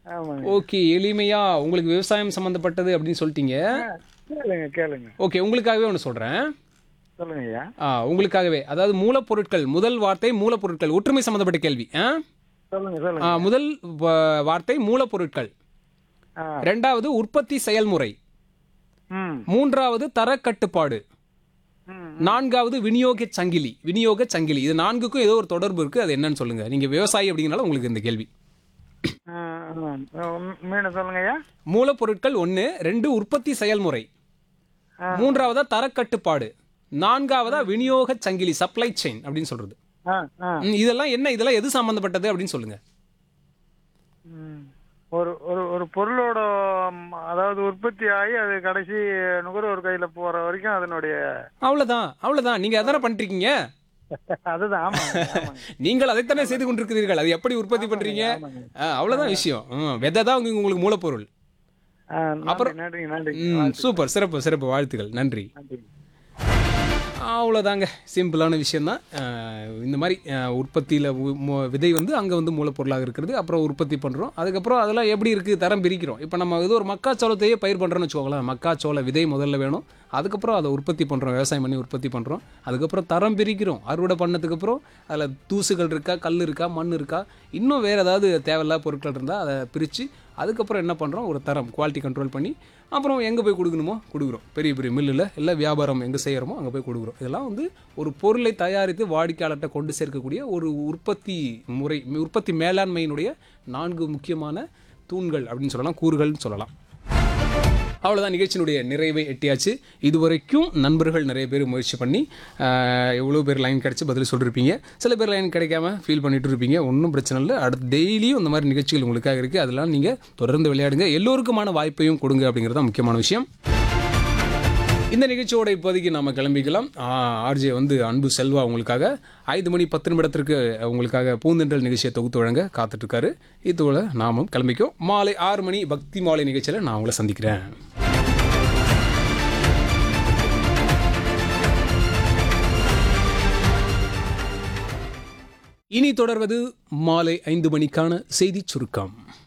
ஆமாங்க ஓகே எளிமையா உங்களுக்கு விவசாயம் சம்மந்தப்பட்டது அப்படின்னு சொல்லிட்டீங்க ஆ, கேளுங்க கேளுங்க ஓகே உங்களுக்காகவே ஒன்று சொல்கிறேன் சொல்லுங்க ஐயா ஆ உங்களுக்காகவே அதாவது மூலப்பொருட்கள் முதல் வார்த்தை மூலப்பொருட்கள் ஒற்றுமை சம்மந்தப்பட்ட கேள்வி ஆ சொல்லுங்க ஆ, சொல்லுங்க முதல் வ- வார்த்தை மூலப்பொருட்கள் ஆ ரெண்டாவது உற்பத்தி செயல்முறை ம் மூன்றாவது தரக்கட்டுப்பாடு ம் நான்காவது விநியோக சங்கிலி விநியோக சங்கிலி இது நான்குக்கும் ஏதோ ஒரு தொடர்பு இருக்கு அது என்னன்னு சொல்லுங்க நீங்க விவசாயி அப்படிங்கனால உங்களுக்கு இந்த கேள்வி ஆ, ஆ. மீண்டும் சொல்லுங்க ஐயா மூலப்பொருட்கள் ஒன்று ரெண்டு உற்பத்தி செயல்முறை ஆ. மூன்றாவதா தரக்கட்டுப்பாடு நான்காவதா விநியோக சங்கிலி சப்ளை செயின் அப்படின்னு சொல்றது ஆ ஆ ம், இதெல்லாம் என்ன இதெல்லாம் எது சம்பந்தப்பட்டது அப்படின்னு சொல்லுங்க ம். ஒரு ஒரு ஒரு பொருளோட ம், அதாவது உற்பத்தி ஆகி அது கடைசி நுகர்வோர் கையில போற வரைக்கும் அதனுடைய அவ்வளவுதான் அவ்வளவுதான் நீங்க அதானே பண்ணிருக்கீங்க அதுதான் ஆமாங்க ஆமாங்க நீங்கள் அதைத்தானே செய்து கொண்டிருக்கிறீர்கள் அது எப்படி உற்பத்தி பண்றீங்க ஆமாங்க. ஆ, அவ்வளவுதான் விஷயம் ம், விதை தான் உங்க- உங்களுக்கு மூலப்பொருள் ஆ, நன்றி நன்றி நன்றி ம், சூப்பர் சிறப்பு சிறப்பு வாழ்த்துக்கள் நன்றி நன்றி அவ்வளோதாங்க சிம்பிளான விஷயந்தான் இந்த மாதிரி உற்பத்தியில் விதை வந்து அங்கே வந்து மூலப்பொருளாக இருக்கிறது அப்புறம் உற்பத்தி பண்ணுறோம் அதுக்கப்புறம் அதெல்லாம் எப்படி இருக்குது தரம் பிரிக்கிறோம் இப்போ நம்ம இது ஒரு மக்காச்சோளத்தையே பயிர் பண்ணுறோன்னு வச்சுக்கோங்களேன் மக்காச்சோள விதை முதல்ல வேணும் அதுக்கப்புறம் அதை உற்பத்தி பண்ணுறோம் விவசாயம் பண்ணி உற்பத்தி பண்ணுறோம் அதுக்கப்புறம் தரம் பிரிக்கிறோம் அறுவடை பண்ணதுக்கப்புறம் அதில் தூசுகள் இருக்கா கல் இருக்கா மண் இருக்கா இன்னும் வேறு ஏதாவது தேவையில்லாத பொருட்கள் இருந்தால் அதை பிரித்து அதுக்கப்புறம் என்ன பண்ணுறோம் ஒரு தரம் குவாலிட்டி கண்ட்ரோல் பண்ணி அப்புறம் எங்கே போய் கொடுக்கணுமோ கொடுக்குறோம் பெரிய பெரிய மில்லில் இல்லை வியாபாரம் எங்கே செய்கிறோமோ அங்கே போய் கொடுக்குறோம் இதெல்லாம் வந்து ஒரு பொருளை தயாரித்து வாடிக்கையாளர்கிட்ட கொண்டு சேர்க்கக்கூடிய ஒரு உற்பத்தி முறை உற்பத்தி மேலாண்மையினுடைய நான்கு முக்கியமான தூண்கள் அப்படின்னு சொல்லலாம் கூறுகள்னு சொல்லலாம் அவ்வளோதான் நிகழ்ச்சியினுடைய நிறைவை எட்டியாச்சு இதுவரைக்கும் நண்பர்கள் நிறைய பேர் முயற்சி பண்ணி எவ்வளோ பேர் லைன் கிடச்சி பதில் சொல்லியிருப்பீங்க சில பேர் லைன் கிடைக்காம ஃபீல் பண்ணிட்டு இருப்பீங்க ஒன்றும் பிரச்சனை இல்லை அடுத்து டெய்லியும் இந்த மாதிரி நிகழ்ச்சிகள் உங்களுக்காக இருக்குது அதெல்லாம் நீங்கள் தொடர்ந்து விளையாடுங்க எல்லோருக்குமான வாய்ப்பையும் கொடுங்க அப்படிங்கிறது தான் முக்கியமான விஷயம் இந்த நிகழ்ச்சியோட இப்போதைக்கு நாம கிளம்பிக்கலாம் ஆர்ஜே வந்து அன்பு செல்வா உங்களுக்காக ஐந்து மணி பத்து நிமிடத்திற்கு உங்களுக்காக பூந்தென்றல் நிகழ்ச்சியை தொகுத்து வழங்க காத்துட்டு இருக்காரு இதோட நாமும் கிளம்பிக்கும் மாலை ஆறு மணி பக்தி மாலை நிகழ்ச்சியில் நான் உங்களை சந்திக்கிறேன் இனி தொடர்வது மாலை ஐந்து மணிக்கான செய்திச் சுருக்கம்